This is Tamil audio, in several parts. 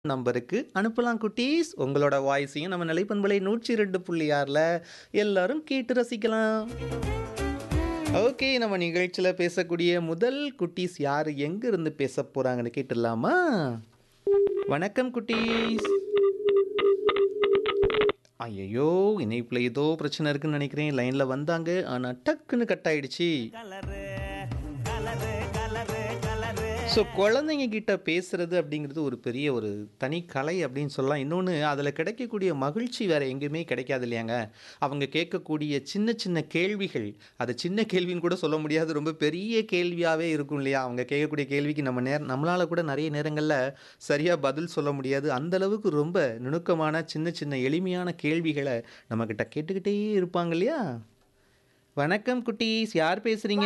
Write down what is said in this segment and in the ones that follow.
நம்பருக்கு அனுப்பலாம் குட்டீஸ் உங்களோட வாய்ஸையும் நம்ம நிலைப்பண்பலை நூற்றி ரெண்டு புள்ளி ஆறில் எல்லாரும் கேட்டு ரசிக்கலாம் ஓகே நம்ம நிகழ்ச்சியில் பேசக்கூடிய முதல் குட்டீஸ் யார் எங்கேருந்து பேச போகிறாங்கன்னு கேட்டுடலாமா வணக்கம் குட்டீஸ் ஐயோ இணைப்பில் ஏதோ பிரச்சனை இருக்குன்னு நினைக்கிறேன் லைனில் வந்தாங்க ஆனால் டக்குன்னு கட் ஆயிடுச்சு ஸோ குழந்தைங்க கிட்ட பேசுறது அப்படிங்கிறது ஒரு பெரிய ஒரு தனி கலை அப்படின்னு சொல்லலாம் இன்னொன்று அதில் கிடைக்கக்கூடிய மகிழ்ச்சி வேற எங்கேயுமே கிடைக்காது இல்லையாங்க அவங்க கேட்கக்கூடிய சின்ன சின்ன கேள்விகள் அது சின்ன கேள்வின்னு கூட சொல்ல முடியாது ரொம்ப பெரிய கேள்வியாகவே இருக்கும் இல்லையா அவங்க கேட்கக்கூடிய கேள்விக்கு நம்ம நேர நம்மளால் கூட நிறைய நேரங்களில் சரியாக பதில் சொல்ல முடியாது அந்த அளவுக்கு ரொம்ப நுணுக்கமான சின்ன சின்ன எளிமையான கேள்விகளை நம்மக்கிட்ட கேட்டுக்கிட்டே இருப்பாங்க இல்லையா வணக்கம் குட்டீஸ் யார் பேசுறீங்க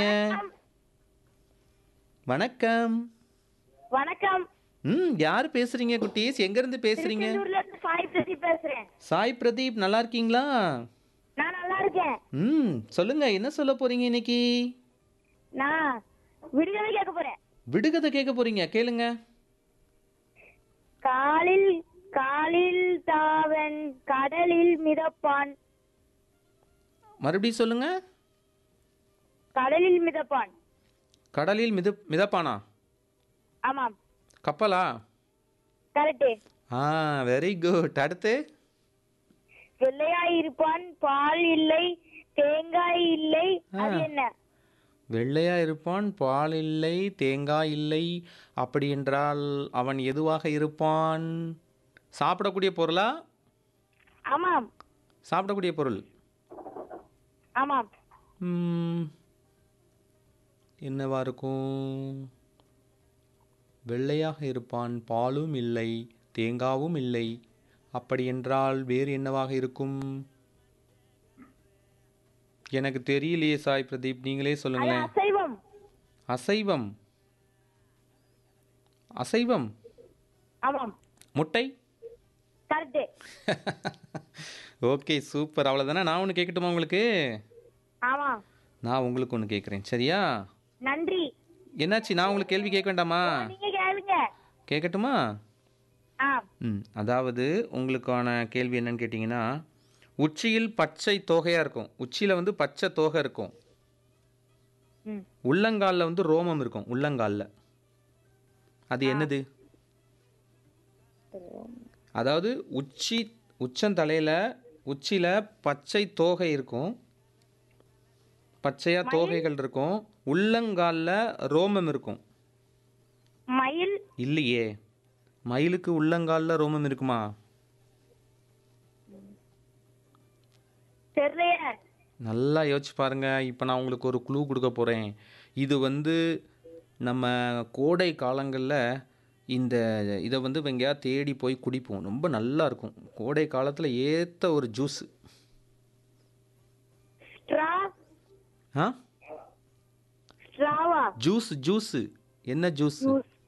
வணக்கம் வணக்கம் ம் யார் பேசுறீங்க குட்டீஸ் எங்க இருந்து பேசுறீங்க திருச்செந்தூர்ல இருந்து சாய் பிரதீப் பேசுறேன் சாய் பிரதீப் நல்லா இருக்கீங்களா நான் நல்லா இருக்கேன் ம் சொல்லுங்க என்ன சொல்ல போறீங்க இன்னைக்கு நான் விடுதலை கேட்க போறேன் விடுகதை கேட்க போறீங்க கேளுங்க காலில் காலில் தாவன் கடலில் மிதப்பான் மறுபடியும் சொல்லுங்க கடலில் மிதப்பான் கடலில் மித மிதப்பானா ஆமாம் கப்பலா கரெக்ட் ஆ வெரி குட் அடுத்து வெள்ளையாய் இருப்பான் பால் இல்லை தேங்காய் இல்லை அது என்ன வெள்ளையா இருப்பான் பால் இல்லை தேங்காய் இல்லை அப்படி என்றால் அவன் எதுவாக இருப்பான் சாப்பிடக்கூடிய பொருளா ஆமாம் சாப்பிடக்கூடிய பொருள் ஆமாம் ம், என்னவா இருக்கும் வெள்ளையாக இருப்பான் பாலும் இல்லை தேங்காவும் இல்லை அப்படி என்றால் வேறு என்னவாக இருக்கும் எனக்கு தெரியலையே சாய் பிரதீப் நீங்களே அது சொல்லுங்களேன் அசைவம் அசைவம் அசைவம் ஆமாம் முட்டை கரெக்ட் ஓகே சூப்பர் அவ்வளோதானே நான் ஒன்று கேட்கட்டுமா உங்களுக்கு ஆமாம் நான் உங்களுக்கு ஒன்று கேட்குறேன் சரியா நன்றி என்னாச்சு நான் உங்களுக்கு கேள்வி கேட்க வேண்டாமா நீங்க கேளுங்க கேட்கட்டுமா ஆ ம் அதாவது உங்களுக்கான கேள்வி என்னன்னு கேட்டிங்கன்னா உச்சியில் பச்சை தோகையாக இருக்கும் உச்சியில் வந்து பச்சை தோகை இருக்கும் ம் உள்ளங்காலில் வந்து ரோமம் இருக்கும் உள்ளங்காலில் அது என்னது அதாவது உச்சி உச்சந்தலையில் உச்சியில் பச்சை தோகை இருக்கும் பச்சையாக தோகைகள் இருக்கும் உள்ளங்காலில் ரோமம் இருக்கும் மயில் இல்லையே மயிலுக்கு உள்ளங்காலில் ரோமம் இருக்குமா தெரியலையே நல்லா யோசிச்சு பாருங்க இப்போ நான் உங்களுக்கு ஒரு க்ளூ கொடுக்க போகிறேன் இது வந்து நம்ம கோடை காலங்களில் இந்த இதை வந்து எங்கேயாவது தேடி போய் குடிப்போம் ரொம்ப நல்லா இருக்கும் கோடை காலத்தில் ஏற்ற ஒரு ஜூஸ் ஸ்ட்ரா ஆ ஸ்ட்ராவா ஜூஸ் ஜூஸு என்ன ஜூஸ்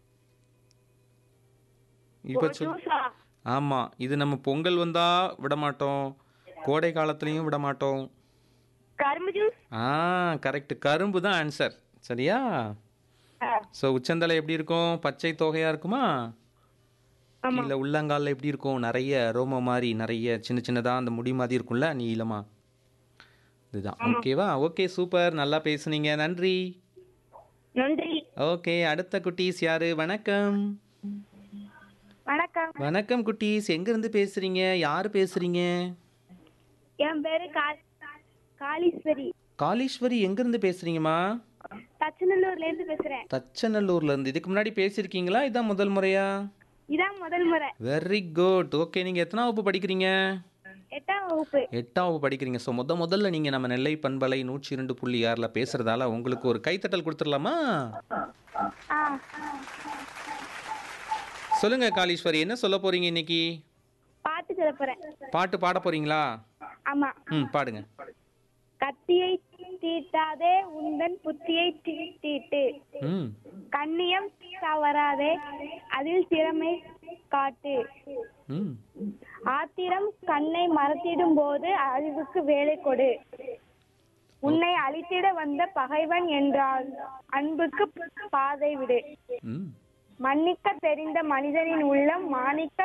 இப்போ சொல் ஜூஸா ஆமாம் இது நம்ம பொங்கல் வந்தால் விட மாட்டோம் கோடை காலத்துலேயும் விட மாட்டோம் கரும்பு ஜூஸ் ஆ கரெக்ட் கரும்பு தான் ஆன்சர் சரியா ஆ, ஸோ உச்சந்தலை எப்படி இருக்கும் பச்சை தொகையாக இருக்குமா ஆமா. கீழே உள்ளங்காலில் எப்படி இருக்கும் நிறைய ரோம மாதிரி நிறைய சின்ன சின்னதாக அந்த முடி மாதிரி இருக்கும்ல நீளமா இதுதான் ஓகேவா ஓகே சூப்பர் நல்லா பேசுனீங்க நன்றி நன்றி ஓகே அடுத்த குட்டீஸ் யாரு வணக்கம் வணக்கம் வணக்கம் குட்டீஸ் எங்கேருந்து பேசுறீங்க யார் பேசுறீங்க என் பேரு கா- காளீஸ்வரி காளீஸ்வரி எங்கேருந்து பேசுறீங்கம்மா தச்சநல்லூர்ல இருந்து பேசுறேன் தச்சநல்லூர்ல இருந்து இதுக்கு முன்னாடி பேசியிருக்கீங்களா இதான் முதல் முறையா இதான் முதல் முறை வெரி குட் ஓகே நீங்கள் எத்தனாம் வகுப்பு படிக்கிறீங்க எட்டாம் வகுப்பு எட்டாம் வகுப்பு படிக்கிறீங்க ஸோ முத முதல்ல நீங்கள் நம்ம நெல்லை பண்பலை நூற்றி இரண்டு புள்ளி ஆறில் பேசுகிறதால உங்களுக்கு ஒரு கைத்தட்டல் கொடுத்துடலாமா ஆ சொல்லுங்க காளீஸ்வரி என்ன சொல்ல போறீங்க இன்னைக்கு பாட்டு சொல்ல போறேன் பாட்டு பாட போறீங்களா ஆமா ம் பாடுங்க கத்தியை தீட்டாதே உந்தன் புத்தியை தீ- தீட்டு ம் கண்ணியம் தவறாதே அதில் திறமை காட்டு ம் ஆத்திரம் கண்ணை மறத்திடும் போது அறிவுக்கு வேலை கொடு உன்னை அழித்திட வந்த பகைவன் என்றால் அன்புக்கு பாதை விடு ம் மன்னிக்க தெரிந்த மனிதனின் உள்ளம் மாணிக்க